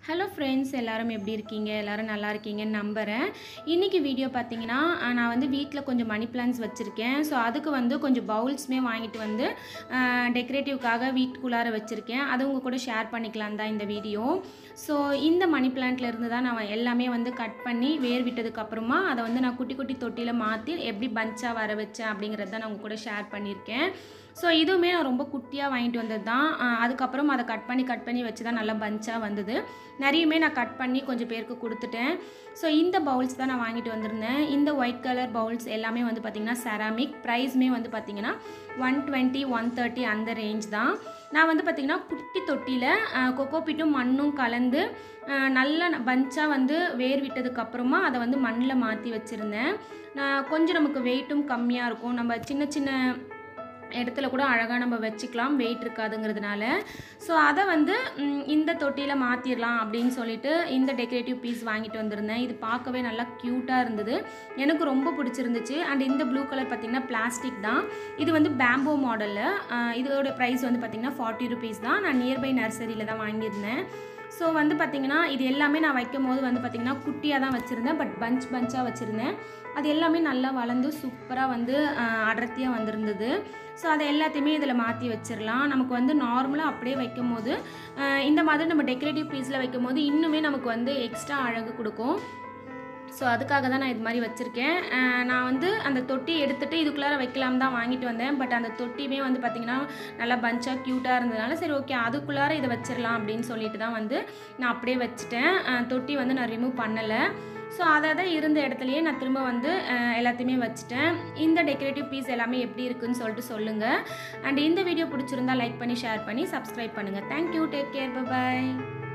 hello friends எல்லாரும் எப்படி இருக்கீங்க எல்லாரும் நல்லா இருக்கீங்கன்னு நம்புகிறேன் இன்றைக்கி வீடியோ பார்த்தீங்கன்னா அஹ், நான் வந்து வீட்டில் கொஞ்சம் மணி பிளான்ஸ் வச்சுருக்கேன் ஸோ அதுக்கு வந்து கொஞ்சம் பவுல்ஸுமே வாங்கிட்டு வந்து டெக்கரேட்டிவ்க்காக வீட்டுக்குள்ளார வச்சுருக்கேன் அது உங்கள் கூட ஷேர் பண்ணிக்கலாம் தான் இந்த வீடியோ ஸோ இந்த மணி பிளான்ட்ல இருந்து தான் நான் எல்லாமே வந்து கட் பண்ணி வேர் விட்டதுக்கு அப்புறமா அதை வந்து நான் குட்டி குட்டி தொட்டியில் மாற்றி எப்படி பஞ்சாக வர வச்சேன் அப்படிங்கிறத தான் நான் உங்கள் கூட ஷேர் பண்ணியிருக்கேன் ஸோ இதுவுமே நான் ரொம்ப குட்டியாக வாங்கிட்டு வந்தது தான் அஹ் அதுக்கப்புறம் அதை கட் பண்ணி கட் பண்ணி வச்சு தான் நல்லா பஞ்சாக வந்தது நிறையுமே நான் கட் பண்ணி கொஞ்சம் பேருக்கு கொடுத்துட்டேன் ஸோ இந்த பவுல்ஸ் தான் நான் வாங்கிட்டு வந்திருந்தேன் இந்த ஒயிட் கலர் பவுல்ஸ் எல்லாமே வந்து பார்த்திங்கன்னா செராமிக் ப்ரைஸ்மே வந்து பார்த்திங்கன்னா ஒன் டுவெண்ட்டி ஒன் தேர்ட்டி அந்த ரேஞ்ச் தான் நான் வந்து பார்த்திங்கன்னா குட்டி தொட்டியில் கொக்கோபிட்டும் மண்ணும் கலந்து அஹ், நல்ல பஞ்சாக வந்து வேர் விட்டதுக்கப்புறமா அதை வந்து மண்ணில் மாற்றி வச்சுருந்தேன் நான் கொஞ்சம் நமக்கு வெயிட்டும் கம்மியாக இருக்கும் நம்ம சின்ன சின்ன இடத்துல கூட அழகாக நம்ம வச்சுக்கலாம் வெயிட் இருக்காதுங்கிறதுனால ஸோ அதை வந்து ம், இந்த தொட்டியில் மாற்றிடலாம் அப்படின்னு சொல்லிட்டு இந்த டெக்கரேட்டிவ் பீஸ் வாங்கிட்டு வந்திருந்தேன் இது பார்க்கவே நல்லா க்யூட்டாக இருந்தது எனக்கு ரொம்ப பிடிச்சிருந்துச்சு அண்ட் இந்த ப்ளூ கலர் பார்த்திங்கன்னா பிளாஸ்டிக் தான் இது வந்து பேம்போ மாடலில் இதோட ப்ரைஸ் வந்து பார்த்திங்கன்னா ஃபார்ட்டி ருபீஸ் தான் நான் நியர்பை நர்சரியில் தான் வாங்கியிருந்தேன் ஸோ வந்து பார்த்திங்கன்னா இது எல்லாமே நான் வைக்கும் போது வந்து பார்த்திங்கன்னா குட்டியாக தான் வச்சுருந்தேன் பட் பஞ்ச் பஞ்சாக வச்சுருந்தேன் அது எல்லாமே நல்லா வளர்ந்து சூப்பராக வந்து அஹ், அடர்த்தியாக வந்திருந்தது ஸோ அதை எல்லாத்தையுமே இதில் மாற்றி வச்சிடலாம் நமக்கு வந்து நார்மலாக அப்படியே வைக்கும் போது அஹ், இந்த மாதிரி நம்ம டெக்கரேட்டிவ் பீஸில் வைக்கும் போது இன்னுமே நமக்கு வந்து எக்ஸ்ட்ரா அழகு கொடுக்கும் ஸோ அதுக்காக தான் நான் இது மாதிரி வச்சுருக்கேன் அஹ் நான் வந்து அந்த தொட்டி எடுத்துகிட்டு இதுக்குள்ளார வைக்கலாம் தான் வாங்கிட்டு வந்தேன் பட் அந்த தொட்டியுமே வந்து பார்த்திங்கன்னா நல்லா பஞ்சாக க்யூட்டாக இருந்ததுனால சரி ஓகே அதுக்குள்ளார இதை வச்சிடலாம் அப்படின்னு சொல்லிட்டு தான் வந்து நான் அப்படியே வச்சுட்டேன் அஹ் தொட்டி வந்து நான் ரிமூவ் பண்ணலை ஸோ அதை தான் இருந்த இடத்துலையே நான் திரும்ப வந்து அஹ், எல்லாத்தையுமே வச்சுட்டேன் இந்த டெக்கரேட்டிவ் பீஸ் எல்லாமே எப்படி இருக்குன்னு சொல்லிட்டு சொல்லுங்கள் அண்ட் இந்த வீடியோ பிடிச்சிருந்தா லைக் பண்ணி ஷேர் பண்ணி சப்ஸ்கிரைப் பண்ணுங்கள் தேங்க்யூ டேக் கேர் பை